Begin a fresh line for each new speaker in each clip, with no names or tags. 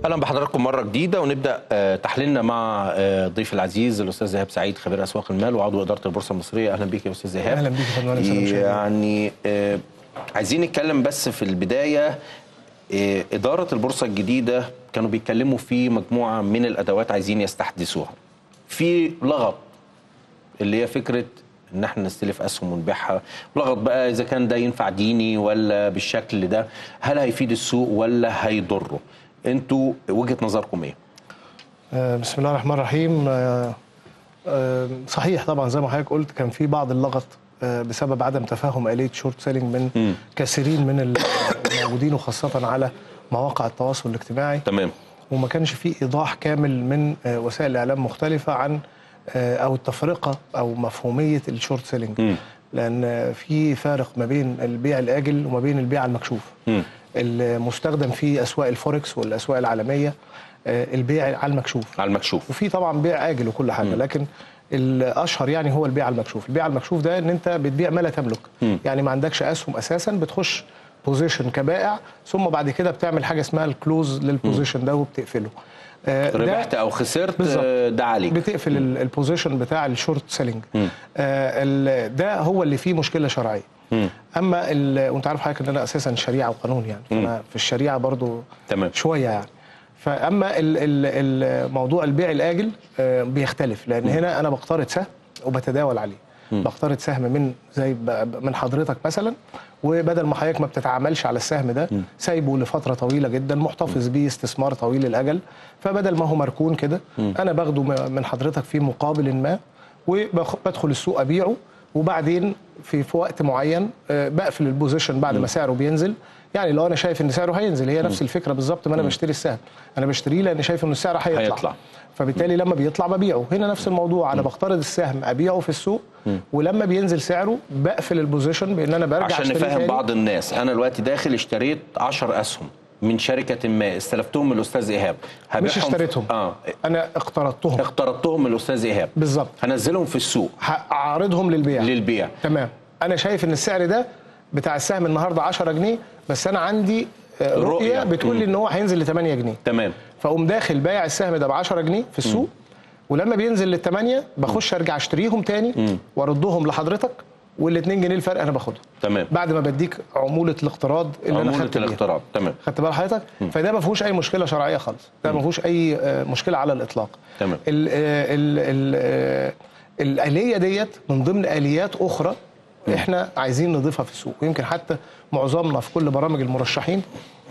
اهلا بحضراتكم مره جديده ونبدا آه، تحليلنا مع آه، ضيف العزيز الاستاذ ذهاب سعيد خبير اسواق المال وعضو اداره البورصه المصريه اهلا بيك يا استاذ ذهاب
أهلا بيك يا فندم، أهلا وسهلا بشكرك.
يعني آه، عايزين نتكلم بس في البدايه آه، اداره البورصه الجديده كانوا بيتكلموا في مجموعه من الادوات عايزين يستحدثوها في لغط اللي هي فكره ان احنا نستلف اسهم ونبيعها لغط بقى اذا كان ده ينفع ديني ولا بالشكل ده هل هيفيد السوق ولا هيضره انتوا وجهه نظركم ايه
آه، بسم الله الرحمن الرحيم آه، آه، صحيح طبعا زي ما حضرتك قلت كان في بعض اللغط آه، بسبب عدم تفاهم آلية شورت سيلينج من
مم.
كثيرين من الموجودين وخاصة على مواقع التواصل الاجتماعي
تمام
وما كانش في إيضاح كامل من آه، وسائل الإعلام مختلفة عن آه، أو التفرقة أو مفهومية الشورت سيلينج
مم.
لأن آه، في فارق ما بين البيع الآجل وما بين البيع المكشوف
مم.
المستخدم في أسواق الفوركس والأسواق العالمية آه، البيع على المكشوف
على المكشوف
وفي طبعا بيع اجل وكل حاجه لكن الاشهر يعني هو البيع المكشوف البيع المكشوف ده ان انت بتبيع ما لا تملك
مم.
يعني ما عندكش اسهم اساسا بتخش بوزيشن كبائع ثم بعد كده بتعمل حاجه اسمها الكلوز للبوزيشن ده وبتقفله آه، ده
ربحت او خسرت
بالظبط.
آه، ده عليك
بتقفل ال- البوزيشن بتاع الشورت سيلينج
مم.
آه ال- ده هو اللي فيه مشكله شرعيه
مم.
اما ال- وانت عارف حضرتك ان انا اساسا شريعه وقانون يعني فانا في الشريعه برضو
تمام.
شويه يعني فاما ال- ال- ال- موضوع البيع الاجل آه، بيختلف لان هنا انا بقترض سهم وبتداول عليه بقترض سهم من زي ب- من حضرتك مثلا وبدل ما حضرتك ما بتتعاملش على السهم ده سايبه لفتره طويله جدا محتفظ بيه استثمار طويل الاجل فبدل ما هو مركون كده انا باخده م- من حضرتك في مقابل ما وبدخل السوق ابيعه وبعدين في في وقت معين آه، بقفل البوزيشن بعد ما سعره بينزل يعني لو انا شايف ان سعره هينزل هي نفس الفكره بالظبط ما انا بشتري السهم انا بشتريه لان شايف ان السعر هيطلع,
هيطلع.
فبالتالي لما بيطلع ببيعه هنا نفس الموضوع انا بقترض السهم ابيعه في السوق ولما بينزل سعره بقفل البوزيشن بان انا برجع
عشان
أشتريه
نفهم
تاني.
بعض الناس انا دلوقتي داخل اشتريت 10 اسهم من شركه ما استلفتهم من الاستاذ ايهاب
مش
هبيعهم في-
اشتريتهم
اه
انا اقترضتهم
اقترضتهم من الاستاذ ايهاب
بالظبط
هنزلهم في السوق
هعرضهم للبيع
للبيع
تمام انا شايف ان السعر ده بتاع السهم النهارده 10 جنيه بس انا عندي آه،
رؤية.
رؤيه بتقول لي
مم.
ان هو هينزل ل 8 جنيه
تمام
فاقوم داخل بايع السهم ده ب 10 جنيه في السوق ولما بينزل للثمانية بخش ارجع اشتريهم تاني واردهم لحضرتك وال 2 جنيه الفرق انا باخدهم
تمام
بعد ما بديك عموله الاقتراض اللي انا
عمولة
خدت بيها.
الاقتراض تمام
خدت بال حضرتك فده ما فيهوش اي مشكله شرعيه خالص ده ما فيهوش اي آه، مشكله على الاطلاق
تمام.
ال ال ال آه، الاليه ديت من ضمن اليات اخرى احنا عايزين نضيفها في السوق ويمكن حتى معظمنا في كل برامج المرشحين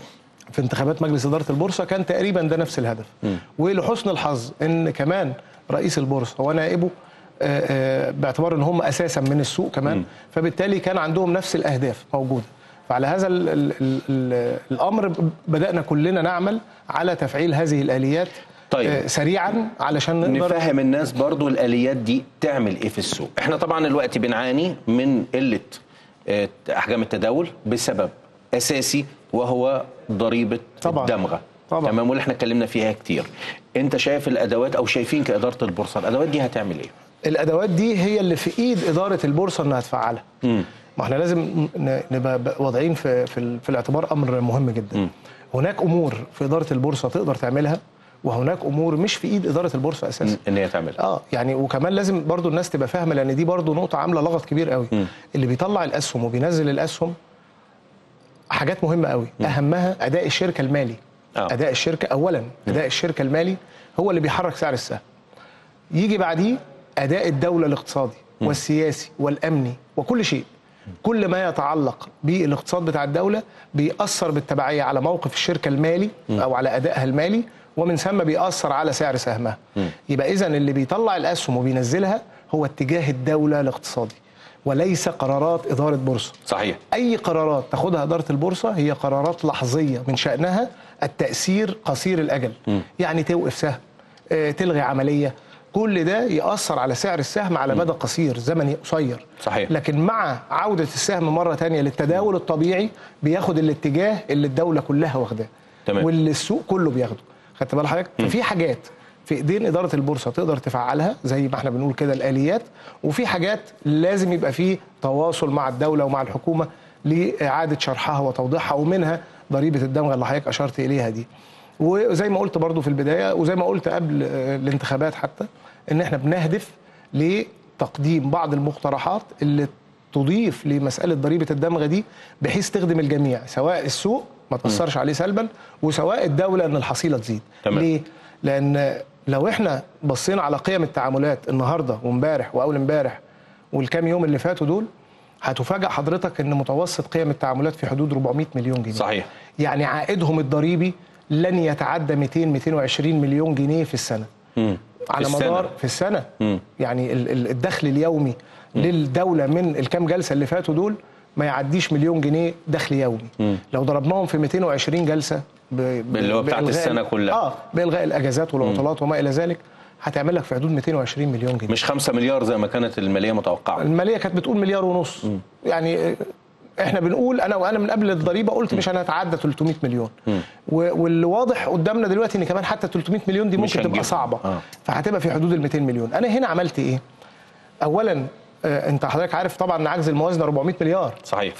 في انتخابات مجلس اداره البورصه كان تقريبا ده نفس الهدف ولحسن الحظ ان كمان رئيس البورصه ونائبه آه، آه، باعتبار ان هم اساسا من السوق كمان فبالتالي كان عندهم نفس الاهداف موجوده فعلى هذا ال ال ال ال الامر بدانا كلنا نعمل على تفعيل هذه الاليات
طيب.
آه، سريعا علشان نقدر
نفهم الناس برضو الاليات دي تعمل ايه في السوق احنا طبعا الوقت بنعاني من قله آه، احجام التداول بسبب اساسي وهو ضريبه
طبعاً.
الدمغه
طبعاً.
تمام واللي احنا اتكلمنا فيها كتير انت شايف الادوات او شايفين كاداره البورصه الادوات دي هتعمل ايه
الادوات دي هي اللي في ايد اداره البورصه انها تفعلها
مم.
ما احنا لازم ن- نبقى ب- واضعين في في, ال- في الاعتبار امر مهم جدا
مم.
هناك امور في اداره البورصه تقدر تعملها وهناك امور مش في ايد اداره البورصه اساسا
ان هي تعمل
اه يعني وكمان لازم برضو الناس تبقى فاهمه لان دي برضو نقطه عامله لغط كبير قوي اللي بيطلع الاسهم وبينزل الاسهم حاجات مهمه قوي اهمها اداء الشركه المالي
آه.
اداء الشركه اولا اداء الشركه المالي هو اللي بيحرك سعر السهم يجي بعديه اداء الدوله الاقتصادي والسياسي والامني وكل شيء كل ما يتعلق بالاقتصاد بتاع الدوله بيأثر بالتبعيه على موقف الشركه المالي او على ادائها المالي ومن ثم بيأثر على سعر سهمها يبقى اذا اللي بيطلع الاسهم وبينزلها هو اتجاه الدوله الاقتصادي وليس قرارات اداره بورصه
صحيح
اي قرارات تاخدها اداره البورصه هي قرارات لحظيه من شانها التاثير قصير الاجل يعني توقف سهم آه، تلغي عمليه كل ده ياثر على سعر السهم على مدى قصير زمني قصير
صحيح.
لكن مع عوده السهم مره تانية للتداول الطبيعي بياخد الاتجاه اللي الدوله كلها واخداه
تمام.
واللي السوق كله بياخده خدت بال حضرتك ففي حاجات في ايدين اداره البورصه تقدر تفعلها زي ما احنا بنقول كده الاليات وفي حاجات لازم يبقى فيه تواصل مع الدوله ومع الحكومه لاعاده شرحها وتوضيحها ومنها ضريبه الدمغه اللي حضرتك اشرت اليها دي وزي ما قلت برضو في البدايه وزي ما قلت قبل آه، الانتخابات حتى ان احنا بنهدف لتقديم بعض المقترحات اللي تضيف لمساله ضريبه الدمغه دي بحيث تخدم الجميع سواء السوق ما تاثرش عليه سلبا وسواء الدوله ان الحصيله تزيد
تمام.
ليه لان لو احنا بصينا على قيم التعاملات النهارده وامبارح واول امبارح والكام يوم اللي فاتوا دول هتفاجئ حضرتك ان متوسط قيم التعاملات في حدود 400 مليون جنيه
صحيح
يعني عائدهم الضريبي لن يتعدى 200 220 مليون جنيه في السنه
مم.
على
في السنة.
مدار في السنه
مم.
يعني ال- ال- الدخل اليومي للدوله من الكام جلسه اللي فاتوا دول ما يعديش مليون جنيه دخل يومي
مم.
لو ضربناهم في 220 جلسه ب... ب-
اللي هو بتاعت
بإلغاء-
السنة كلها.
اه بالغاء الاجازات والعطلات وما الى ذلك هتعمل لك في حدود 220 مليون جنيه
مش 5 مليار زي ما كانت الماليه متوقعه
الماليه كانت بتقول مليار ونص يعني آه، احنا بنقول انا وانا من قبل الضريبه قلت مش هنتعدى 300 مليون و- واللي واضح قدامنا دلوقتي ان كمان حتى 300 مليون دي
مش
ممكن تبقى
هنجيبهم.
صعبه
آه.
فهتبقى في حدود ال 200 مليون انا هنا عملت ايه اولا آه، انت حضرتك عارف طبعا ان عجز الموازنه 400 مليار
صحيح.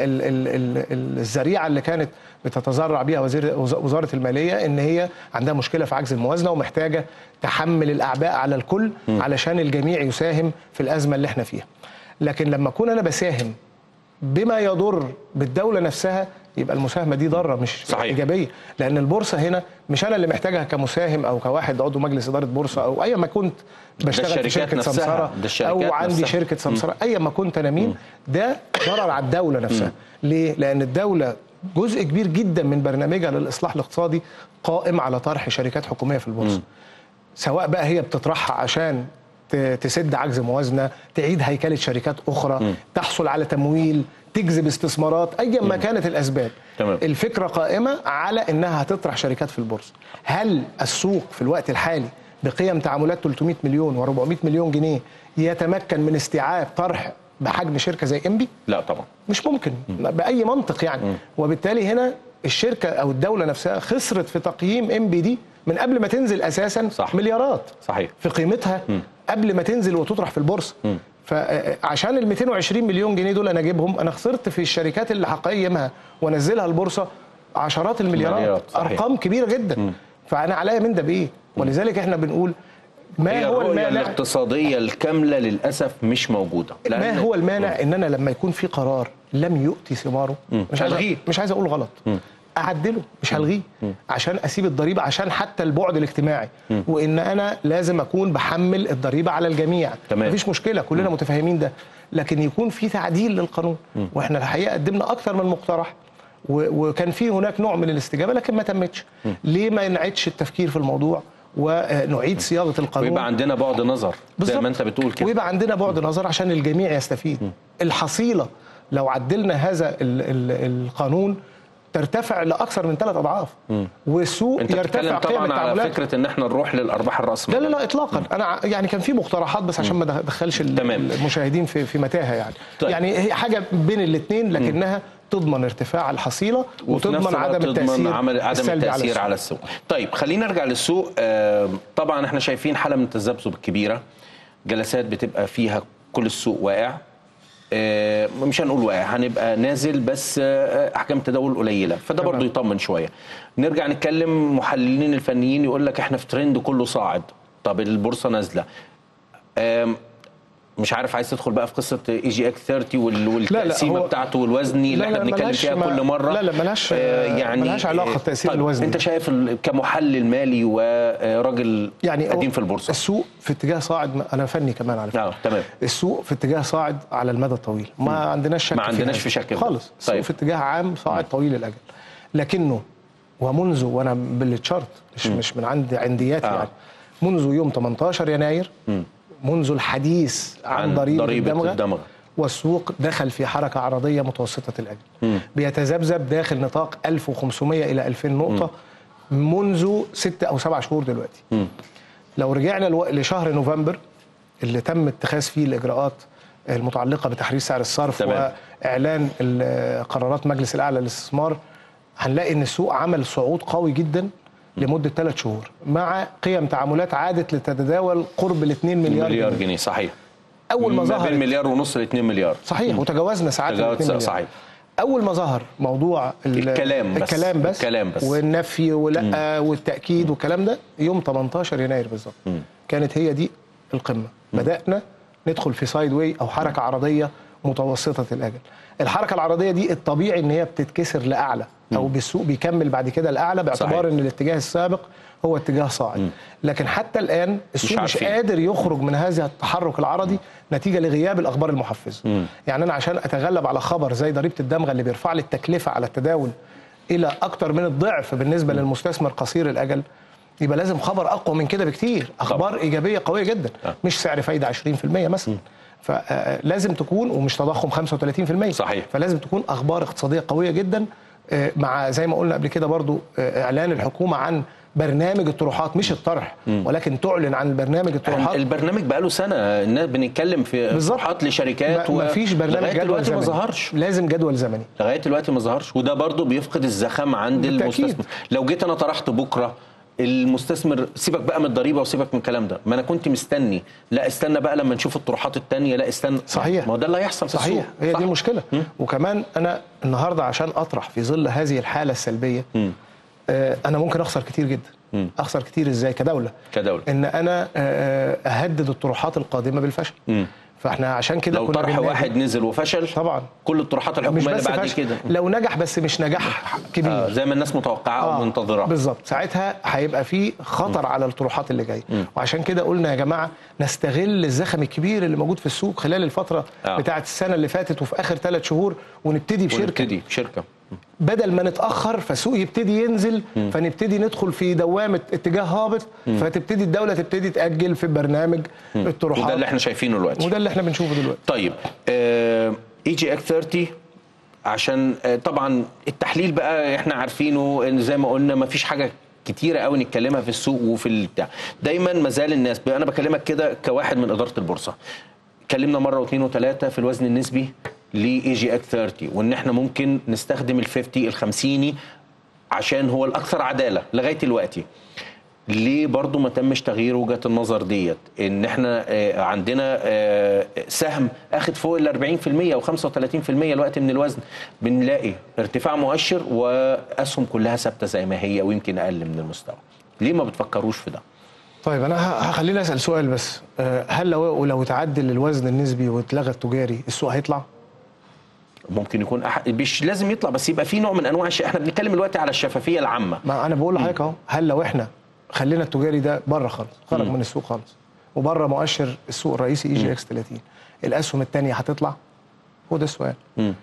فالذريعه اللي كانت بتتذرع بيها وزير وز- وزاره الماليه ان هي عندها مشكله في عجز الموازنه ومحتاجه تحمل الاعباء على الكل علشان الجميع يساهم في الازمه اللي احنا فيها لكن لما اكون انا بساهم بما يضر بالدوله نفسها يبقى المساهمه دي ضاره مش
صحيح.
ايجابيه لان البورصه هنا مش انا اللي محتاجها كمساهم او كواحد عضو مجلس اداره بورصه او اي ما كنت بشتغل في
الشركات
شركه
نفسها.
سمسره
ده الشركات
او عندي
نفسها.
شركه سمسره اي ما كنت انا مين ده ضرر على الدوله نفسها ليه لان الدوله جزء كبير جدا من برنامجها للاصلاح الاقتصادي قائم على طرح شركات حكوميه في البورصه سواء بقى هي بتطرحها عشان ت- تسد عجز موازنه تعيد هيكله شركات اخرى تحصل على تمويل تجذب استثمارات ايا ما كانت الاسباب
تمام.
الفكره قائمه على انها هتطرح شركات في البورصه هل السوق في الوقت الحالي بقيم تعاملات 300 مليون و400 مليون جنيه يتمكن من استيعاب طرح بحجم شركه زي انبي
لا طبعا
مش ممكن باي منطق يعني وبالتالي هنا الشركه او الدوله نفسها خسرت في تقييم ام بي دي من قبل ما تنزل اساسا
صح.
مليارات
صحيح
في قيمتها قبل ما تنزل وتطرح في البورصه فعشان ال 220 مليون جنيه دول انا اجيبهم انا خسرت في الشركات اللي هقيمها وانزلها البورصه عشرات المليارات
مليارات، صحيح.
ارقام كبيره جدا فانا عليا من ده بايه ولذلك احنا بنقول ما
هي
هو
الرؤيه
المانع
الاقتصاديه الكامله للاسف مش موجوده
ما هو المانع ان انا لما يكون في قرار لم يؤتي ثماره مش عايز
ألغيه.
مش عايز اقول غلط اعدله مش هلغيه عشان اسيب الضريبه عشان حتى البعد الاجتماعي وان انا لازم اكون بحمل الضريبه على الجميع
تمام.
مفيش مشكله كلنا متفاهمين ده لكن يكون في تعديل للقانون واحنا الحقيقه قدمنا اكتر من مقترح و- وكان في هناك نوع من الاستجابه لكن ما تمتش ليه ما نعيدش التفكير في الموضوع ونعيد صياغه القانون
ويبقى عندنا بعد نظر زي
بالظبط.
ما انت بتقول كده
ويبقى عندنا بعد نظر عشان الجميع يستفيد الحصيله لو عدلنا هذا ال ال القانون ترتفع لاكثر من ثلاث اضعاف والسوق
انت بتتكلم
يرتفع قيم
طبعا على
التعاملات
فكره ان احنا نروح للارباح
لا
الراسماليه
لا لا اطلاقا انا ع- يعني كان في مقترحات بس عشان ما ادخلش ال-
تمام.
المشاهدين في في متاهه يعني
طيب.
يعني هي حاجه بين الاثنين لكنها تضمن ارتفاع الحصيله
وفي نفس
وتضمن
الوقت
عدم
تضمن
التاثير
عمل عدم
السلبي
التاثير
السوق.
على السوق طيب خلينا نرجع للسوق آه، طبعا احنا شايفين حاله من التذبذب الكبيره جلسات بتبقى فيها كل السوق واقع آه، مش هنقول واقع هنبقى نازل بس آه، احكام التداول قليله فده
تمام.
برضو يطمن شويه نرجع نتكلم محللين الفنيين يقول لك احنا في ترند كله صاعد طب البورصه نازله آم، مش عارف عايز تدخل بقى في قصه اي جي اكس 30 وال- والتقسيمه
هو-
بتاعته والوزني اللي
لا،
احنا
لا،
بنتكلم
ملهاش
فيها
ما-
كل مره
لا، لا، ملهاش-
آه،
ملهاش علاقة التأثير
طيب
الوزني.
انت شايف ال- كمحلل مالي وراجل
يعني
قديم
هو
في البورصه
السوق في اتجاه صاعد انا فني كمان على فكره
اه تمام
السوق في اتجاه صاعد على المدى الطويل ما عندناش شك
ما عندناش
هذا.
في شك في ده.
خالص السوق
طيب.
في اتجاه عام صاعد طويل الاجل لكنه ومنذ وانا بالتشارت مش مش من عند عندياتي
آه.
يعني منذ يوم 18 يناير منذ الحديث عن,
عن
ضريبه,
ضريبة
الدمغه,
الدمغة.
والسوق دخل في حركه عرضيه متوسطه الاجل بيتذبذب داخل نطاق 1500 الى 2000 نقطه منذ ست او سبع شهور دلوقتي لو رجعنا الو- لشهر نوفمبر اللي تم اتخاذ فيه الاجراءات المتعلقه بتحرير سعر الصرف
تمام.
واعلان ال- قرارات مجلس الاعلى للاستثمار هنلاقي ان السوق عمل صعود قوي جدا لمده ثلاث شهور مع قيم تعاملات عادت لتتداول قرب ال 2 مليار,
مليار
جنيه.
جنيه صحيح
اول ما
ما بين
ظهرت
مليار ونص ل 2 مليار
صحيح وتجاوزنا ساعات ال
تجاوز
2 مليار
صحيح
اول ما ظهر موضوع ال-
الكلام بس.
الكلام بس
الكلام بس.
والنفي ولا والتاكيد والكلام ده يوم 18 يناير بالظبط كانت هي دي القمه بدانا ندخل في سايد واي او حركه عرضيه متوسطه الاجل الحركه العرضيه دي الطبيعي ان هي بتتكسر لاعلى او بالسوق بيكمل بعد كده لاعلى باعتبار
صحيح.
ان الاتجاه السابق هو اتجاه صاعد لكن حتى الان السوق مش,
عارفين.
قادر يخرج من هذا التحرك العرضي نتيجه لغياب الاخبار المحفزه يعني انا عشان اتغلب على خبر زي ضريبه الدمغه اللي بيرفع لي التكلفه على التداول الى اكتر من الضعف بالنسبه للمستثمر قصير الاجل يبقى لازم خبر اقوى من كده بكتير اخبار ايجابيه قويه جدا
آه.
مش سعر فايده 20% مثلا فلازم تكون ومش تضخم 35%
صحيح.
فلازم تكون اخبار اقتصاديه قويه جدا آه، مع زي ما قلنا قبل كده برضو آه، اعلان الحكومه عن برنامج الطروحات مش الطرح ولكن تعلن عن برنامج الطروحات
البرنامج بقاله سنه الناس بنتكلم في
بالظبط.
طروحات لشركات
ما فيش برنامج
لغايه
جدول
دلوقتي ما
زمني
ظهرش
لازم جدول زمني
لغايه دلوقتي ما ظهرش وده برضو بيفقد الزخم عند
بالتأكيد.
المستثمر لو جيت انا طرحت بكره المستثمر سيبك بقى من الضريبه وسيبك من الكلام ده ما انا كنت مستني لا استنى بقى لما نشوف الطروحات الثانيه لا استنى
صحيح.
ما هو ده اللي هيحصل في
صحيح
السوق
هي
صح؟
دي المشكله وكمان انا النهارده عشان اطرح في ظل هذه الحاله السلبيه آه، انا ممكن اخسر كتير جدا اخسر كتير ازاي كدوله
كدولة.
ان انا آه، اهدد الطروحات القادمه بالفشل فاحنا عشان كده
لو
كنا
طرح
بننادي-
واحد نزل وفشل
طبعا
كل الطروحات
مش
الحكوميه اللي
بس
بعد
فشل
كده
لو نجح بس مش نجاح كبير
آه زي ما الناس متوقعه او منتظره
بالظبط ساعتها هيبقى في خطر على الطروحات اللي جايه وعشان كده قلنا يا جماعه نستغل الزخم الكبير اللي موجود في السوق خلال الفتره
آه.
بتاعه السنه اللي فاتت وفي اخر ثلاث شهور ونبتدي بشركه
ونبتدي بشركه
بدل ما نتاخر فالسوق يبتدي ينزل فنبتدي ندخل في دوامه اتجاه هابط فتبتدي الدوله تبتدي تاجل في برنامج الطروحات
وده اللي احنا شايفينه دلوقتي
وده اللي احنا بنشوفه دلوقتي
طيب اي جي اك 30 عشان آه، طبعا التحليل بقى احنا عارفينه ان زي ما قلنا ما فيش حاجه كتيره قوي نتكلمها في السوق وفي البتاع دايما ما زال الناس انا بكلمك كده كواحد من اداره البورصه اتكلمنا مره واثنين وثلاثه في الوزن النسبي لاي جي اك 30 وان احنا ممكن نستخدم ال 50 ال 50 عشان هو الاكثر عداله لغايه دلوقتي ليه برضو ما تمش تغيير وجهه النظر ديت ان احنا آه، عندنا آه، سهم اخد فوق ال 40% او 35% الوقت من الوزن بنلاقي ارتفاع مؤشر واسهم كلها ثابته زي ما هي ويمكن اقل من المستوى ليه ما بتفكروش في ده
طيب انا ه- هخليني اسال سؤال بس آه، هل لو لو تعدل الوزن النسبي واتلغى التجاري السوق هيطلع؟
ممكن يكون أح... مش لازم يطلع بس يبقى في نوع من انواع الش... احنا بنتكلم دلوقتي على الشفافيه العامه
ما انا بقول لحضرتك اهو هل لو احنا خلينا التجاري ده بره خالص خرج من السوق خالص وبره مؤشر السوق الرئيسي اي جي اكس 30 الاسهم الثانيه هتطلع هو ده السؤال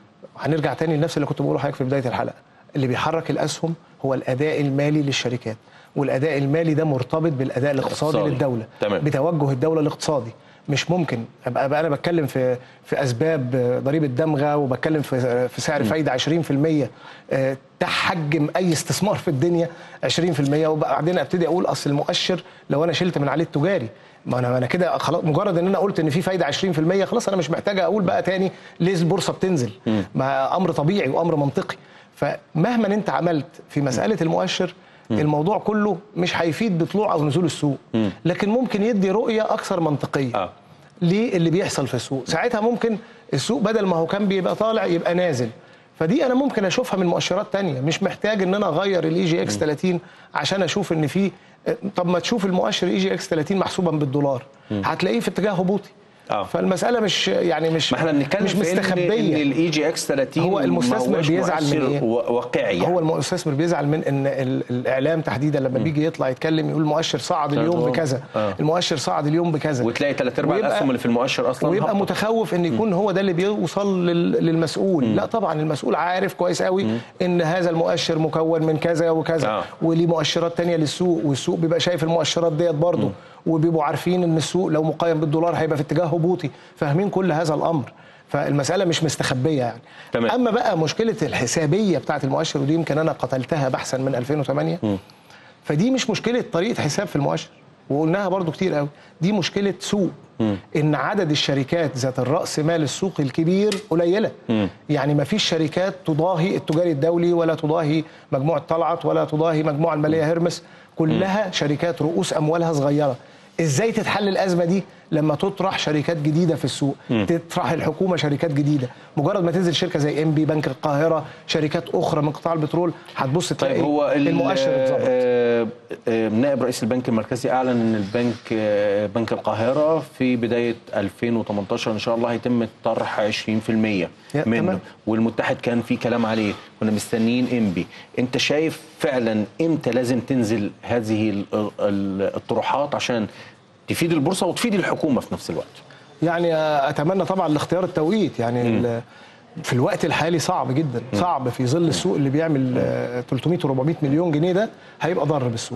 هنرجع تاني لنفس اللي كنت بقوله لحضرتك في بدايه الحلقه اللي بيحرك الاسهم هو الاداء المالي للشركات والاداء المالي ده مرتبط بالاداء الاقتصادي
الاقتصادي.
للدوله
تمام.
بتوجه الدوله الاقتصادي مش ممكن ابقى أبقى انا بتكلم في في اسباب ضريبه دمغه وبتكلم في في سعر فايده 20% آه، تحجم اي استثمار في الدنيا 20% وبعدين ابتدي اقول اصل المؤشر لو انا شلت من عليه التجاري ما انا انا كده خلاص مجرد ان انا قلت ان في فايده 20% خلاص انا مش محتاج اقول بقى تاني ليه البورصه بتنزل ما امر طبيعي وامر منطقي فمهما انت عملت في مساله المؤشر الموضوع كله مش هيفيد بطلوع او نزول السوق لكن ممكن يدي رؤيه اكثر منطقيه
آه.
ليه اللي بيحصل في السوق ساعتها ممكن السوق بدل ما هو كان بيبقى طالع يبقى نازل فدي انا ممكن اشوفها من مؤشرات تانية مش محتاج ان انا اغير الاي جي اكس 30 عشان اشوف ان في طب ما تشوف المؤشر اي جي اكس 30 محسوبا بالدولار هتلاقيه في اتجاه هبوطي
آه.
فالمساله مش يعني مش
ما احنا بنتكلم
مش
في ان
مستخبيه
الاي جي اكس 30
هو
ما
المستثمر
هوش
بيزعل من
مؤشر
إيه؟
و- واقعي يعني.
هو المستثمر بيزعل من ان ال- الاعلام تحديدا لما بيجي يطلع يتكلم يقول المؤشر صعد اليوم
هو-
بكذا
آه.
المؤشر صعد اليوم بكذا
وتلاقي ثلاث ارباع
ويبقى-
الاسهم اللي في المؤشر اصلا
ويبقى
هبطت.
متخوف ان يكون هو ده اللي بيوصل لل- للمسؤول لا طبعا المسؤول عارف كويس قوي ان هذا المؤشر مكون من كذا وكذا
آه.
وليه مؤشرات تانية للسوق والسوق بيبقى شايف المؤشرات ديت برضه وبيبقوا عارفين ان السوق لو مقيم بالدولار هيبقى في اتجاه هبوطي فاهمين كل هذا الامر فالمساله مش مستخبيه يعني
تمام.
اما بقى مشكله الحسابيه بتاعه المؤشر ودي يمكن انا قتلتها بحثا من 2008 فدي مش مشكله طريقه حساب في المؤشر وقلناها برضو كتير قوي دي مشكله سوق ان عدد الشركات ذات الراس مال السوق الكبير قليله يعني ما فيش شركات تضاهي التجاري الدولي ولا تضاهي مجموعه طلعت ولا تضاهي مجموعه الماليه هرمس كلها شركات رؤوس اموالها صغيره ازاي تتحل الازمه دي لما تطرح شركات جديده في السوق تطرح الحكومه شركات جديده مجرد ما تنزل شركه زي ام بي بنك القاهره شركات اخرى من قطاع البترول هتبص تلاقي
طيب هو ال-
المؤشر اتظبط
آه، آه، نائب رئيس البنك المركزي اعلن ان البنك آه، بنك القاهره في بدايه 2018 ان شاء الله هيتم طرح 20% منه
تمام.
والمتحد كان في كلام عليه كنا مستنيين انبي انت شايف فعلا امتى لازم تنزل هذه ال- ال- الطروحات عشان تفيد البورصه وتفيد الحكومه في نفس الوقت
يعني اتمنى طبعا لاختيار التوقيت يعني ال- في الوقت الحالي صعب جدا صعب في ظل السوق اللي بيعمل آه، 300 و400 مليون جنيه ده هيبقى ضر بالسوق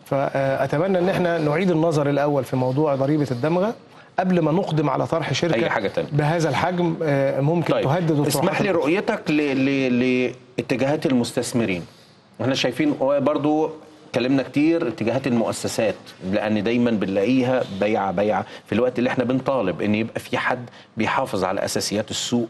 فاتمنى ان احنا نعيد النظر الاول في موضوع ضريبه الدمغه قبل ما نقدم على طرح شركه
أي حاجة تانية.
بهذا الحجم آه، ممكن
طيب
تهدد الطروحات
اسمح لي رؤيتك ل... ل... لاتجاهات المستثمرين احنا شايفين برضو اتكلمنا كتير اتجاهات المؤسسات لان دايما بنلاقيها بيعه بيعه في الوقت اللي احنا بنطالب ان يبقى في حد بيحافظ على اساسيات السوق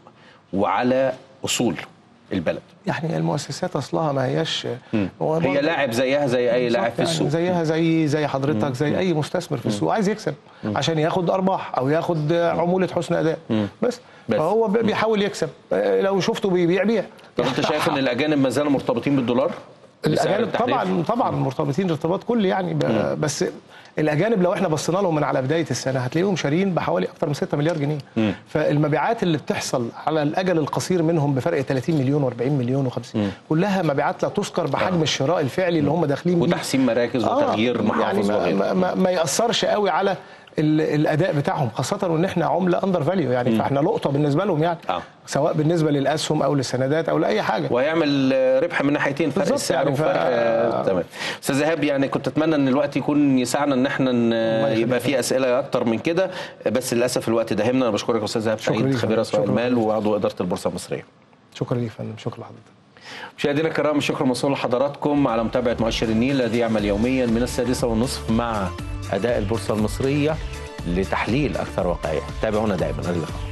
وعلى اصول البلد
يعني المؤسسات اصلها ما هياش هو
هي
برضه-
لاعب زيها زي اي لاعب
بالظبط
في
يعني
السوق
زيها زي زي حضرتك زي اي مستثمر في السوق عايز يكسب عشان ياخد ارباح او ياخد عموله حسن اداء بس
بس.
فهو بي- بيحاول يكسب آه، لو شفته بيبيع بيع
طب انت شايف ان الاجانب ما زالوا مرتبطين بالدولار بسعر
الاجانب
التحليل؟
طبعا طبعا مرتبطين ارتباط كلي يعني ب- بس الاجانب لو احنا بصينا لهم من على بدايه السنه هتلاقيهم شارين بحوالي اكثر من 6 مليار جنيه فالمبيعات اللي بتحصل على الاجل القصير منهم بفرق 30 مليون و40 مليون و50 كلها مبيعات لا تذكر بحجم الشراء الفعلي اللي هم داخلين بيه
وتحسين مراكز
آه،
وتغيير محافظ
يعني
وغيره
ما, ما, ما ياثرش قوي على ال- الاداء بتاعهم خاصه وان احنا عمله اندر فاليو يعني فاحنا لقطه بالنسبه لهم يعني
آه.
سواء بالنسبه للاسهم او للسندات او لاي حاجه
وهيعمل آه، ربح من ناحيتين فرق
بالظبط
السعر
يعني ف-
وفرق آه، تمام استاذ ايهاب يعني كنت اتمنى ان الوقت يكون يسعنا ان احنا ن-
يخليك.
يبقى في اسئله اكتر من كده بس للاسف الوقت دهمنا انا بشكرك يا استاذ ايهاب
شكرا
سعيد
ليك.
خبير اسواق
شكرا
المال
ليك.
وعضو اداره البورصه المصريه
شكرا ليك يا فندم شكرا لحضرتك
مشاهدينا الكرام الشكر موصول لحضراتكم على متابعه مؤشر النيل الذي يعمل يوميا من السادسه والنصف مع اداء البورصه المصريه لتحليل اكثر واقعيه تابعونا دائما الى اللقاء